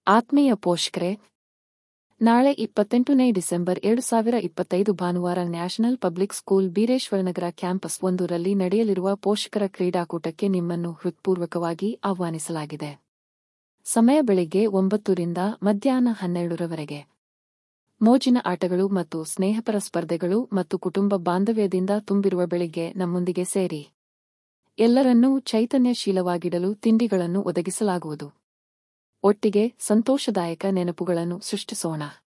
ಆತ್ಮೀಯ ಪೋಷಕರೇ ನಾಳೆ ಇಪ್ಪತ್ತೆಂಟನೇ ಡಿಸೆಂಬರ್ ಎರಡು ಸಾವಿರ ಇಪ್ಪತ್ತೈದು ಭಾನುವಾರ national public school Beereshwaranagar campus ಒಂದರಲ್ಲಿ ನಡೆಯಲಿರುವ ಪೋಷಕರ ಕ್ರೀಡಾಕೂಟಕ್ಕೆ ನಿಮ್ಮನ್ನು ಹೃತ್ಪೂರ್ವಕವಾಗಿ ಆಹ್ವಾನಿಸಲಾಗಿದೆ ಸಮಯ ಬೆಳಿಗ್ಗೆ ಒಂಬತ್ತರಿಂದ ಮಧ್ಯಾಹ್ನ ಹನ್ನೆರಡರವರೆಗೆ ಮೋಜಿನ ಆಟಗಳು ಮತ್ತು ಸ್ನೇಹಪರ ಸ್ಪರ್ಧೆಗಳು ಮತ್ತು ಕುಟುಂಬ ಬಾಂಧವ್ಯದಿಂದ ತುಂಬಿರುವ ಬೆಳಿಗ್ಗೆ ನಮ್ಮೊಂದಿಗೆ ಸೇರಿ ಎಲ್ಲರನ್ನೂ ಚೈತನ್ಯಶೀಲವಾಗಿಡಲು ತಿಂಡಿಗಳನ್ನು ಒದಗಿಸಲಾಗುವುದು ಒಟ್ಟಿಗೆ ಸಂತೋಷದಾಯಕ ನೆನಪುಗಳನ್ನು ಸೃಷ್ಟಿಸೋಣ